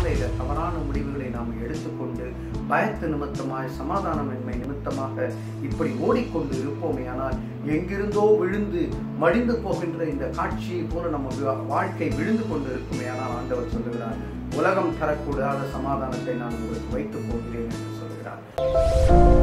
காலையில தவறான முடிவுகளை நாம் எடுத்துக்கொண்டு பயத்து நிமித்தமாய் சமாதானமின்மை நிமித்தமாக இப்படி ஓடிக்கொண்டு இருப்போமே ஆனால் எங்கிருந்தோ விழுந்து மடிந்து போகின்ற இந்த காட்சியை போல நம்ம வா- வாழ்க்கை விழுந்து கொண்டு இருக்குமே ஆனால் ஆண்டவர் சொல்லுகிறார் உலகம் தரக்கூடாத சமாதானத்தை நான் உங்களுக்கு வைத்து போகிறேன் என்று சொல்லுகிறார்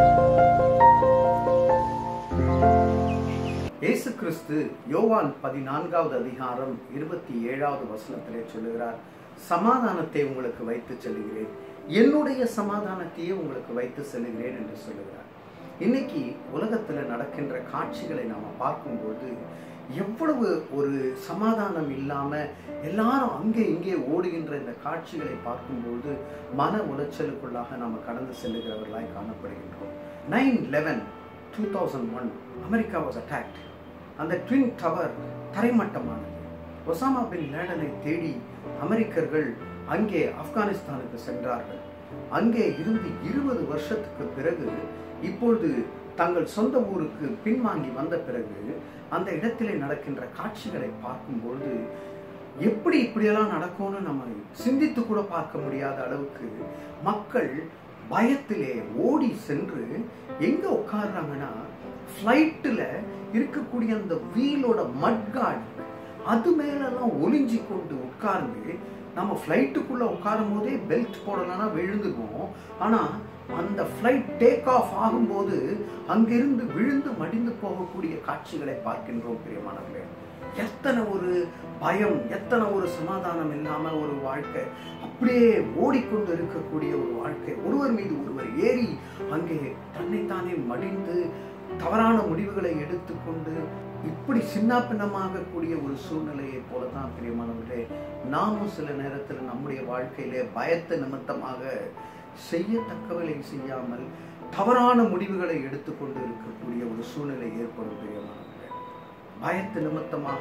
இயேசு கிறிஸ்து யோவான் பதினான்காவது அதிகாரம் இருபத்தி ஏழாவது வசனத்திலே சொல்லுகிறார் சமாதானத்தை உங்களுக்கு வைத்து செல்கிறேன் என்னுடைய சமாதானத்தையே உங்களுக்கு வைத்து செல்கிறேன் என்று சொல்லுகிறார் இன்னைக்கு உலகத்துல நடக்கின்ற காட்சிகளை நாம பார்க்கும்போது எவ்வளவு ஒரு சமாதானம் இல்லாம எல்லாரும் அங்கே இங்கே ஓடுகின்ற இந்த காட்சிகளை பார்க்கும்போது மன உளைச்சலுக்குள்ளாக நாம கடந்து செல்லுகிறவர்களாய் காணப்படுகின்றோம் nine eleven two thousand one America was attacked அந்த ட்வின் டவர் தரைமட்டமானது ஒசாமா பின் லேடனை தேடி அமெரிக்கர்கள் அங்கே ஆப்கானிஸ்தானுக்கு சென்றார்கள் அங்கே இருந்து இருபது வருஷத்துக்கு பிறகு இப்பொழுது தங்கள் சொந்த ஊருக்கு பின்வாங்கி வந்த பிறகு அந்த இடத்திலே நடக்கின்ற காட்சிகளை பார்க்கும்பொழுது எப்படி இப்படியெல்லாம் நடக்கும்னு நம்ம சிந்தித்து கூட பார்க்க முடியாத அளவுக்கு மக்கள் பயத்திலே ஓடி சென்று எங்க உட்கார்றாங்கன்னா ஃப்ளைட்டில் இருக்கக்கூடிய அந்த வீலோட மட்கார்டு அது மேலெல்லாம் ஒளிஞ்சி கொண்டு உட்கார்ந்து நம்ம ஃப்ளைட்டுக்குள்ள உட்காரும் போதே பெல்ட் போடலைன்னா விழுந்துருவோம் ஆனா அந்த ஃப்ளைட் டேக் ஆஃப் ஆகும்போது அங்கிருந்து விழுந்து மடிந்து போகக்கூடிய காட்சிகளை பார்க்கின்றோம் பிரியமானவர்களே எத்தனை ஒரு பயம் எத்தனை ஒரு சமாதானம் இல்லாம ஒரு வாழ்க்கை அப்படியே ஓடிக்கொண்டு இருக்கக்கூடிய ஒரு வாழ்க்கை ஒருவர் மீது ஒருவர் ஏறி அங்கே தன்னைத்தானே மடிந்து தவறான முடிவுகளை எடுத்துக்கொண்டு இப்படி சின்ன பின்னமாகக்கூடிய ஒரு சூழ்நிலையை போலதான் பிரியமானவர்களே நாமும் சில நேரத்தில் நம்முடைய வாழ்க்கையிலே பயத்து நிமித்தமாக செய்யத்தக்கவளை செய்யாமல் தவறான முடிவுகளை எடுத்துக்கொண்டு இருக்கக்கூடிய ஒரு சூழ்நிலை ஏற்படும் பிரியமானவர்களே பயத்து நிமித்தமாக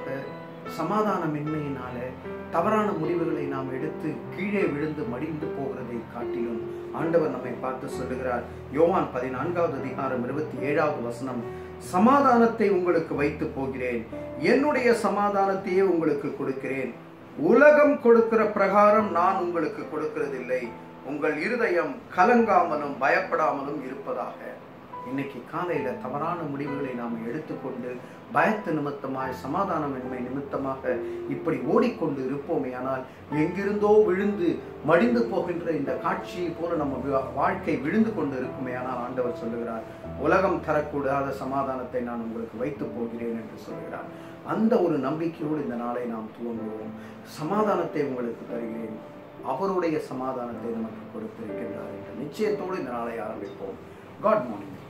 சமாதானமின்மையினால தவறான முடிவுகளை நாம் எடுத்து கீழே விழுந்து மடிந்து போகிறதை காட்டிலும் ஆண்டவர் நம்மை பார்த்து சொல்லுகிறார் யோவான் பதினான்காவது அதிகாரம் இருபத்தி ஏழாவது வசனம் சமாதானத்தை உங்களுக்கு வைத்து போகிறேன் என்னுடைய சமாதானத்தையே உங்களுக்கு கொடுக்கிறேன் உலகம் கொடுக்கிற பிரகாரம் நான் உங்களுக்கு கொடுக்கிறதில்லை உங்கள் இருதயம் கலங்காமலும் பயப்படாமலும் இருப்பதாக இன்னைக்கு காலையில தவறான முடிவுகளை நாம் எடுத்துக்கொண்டு பயத்து நிமித்தமாய் சமாதானமின்மை நிமித்தமாக இப்படி ஓடிக்கொண்டு இருப்போமே ஆனால் எங்கிருந்தோ விழுந்து மடிந்து போகின்ற இந்த காட்சியை போல நம்ம வா- வாழ்க்கை விழுந்து கொண்டு இருக்குமே ஆனால் ஆண்டவர் சொல்லுகிறார் உலகம் தரக்கூடாத சமாதானத்தை நான் உங்களுக்கு வைத்து போகிறேன் என்று சொல்லுகிறார் அந்த ஒரு நம்பிக்கையோடு இந்த நாளை நாம் துவங்குவோம் சமாதானத்தை உங்களுக்கு தருகிறேன் அவருடைய சமாதானத்தை நமக்கு கொடுத்திருக்கின்றார் என்ற நிச்சயத்தோடு இந்த நாளை ஆரம்பிப்போம் காட் மார்னிங்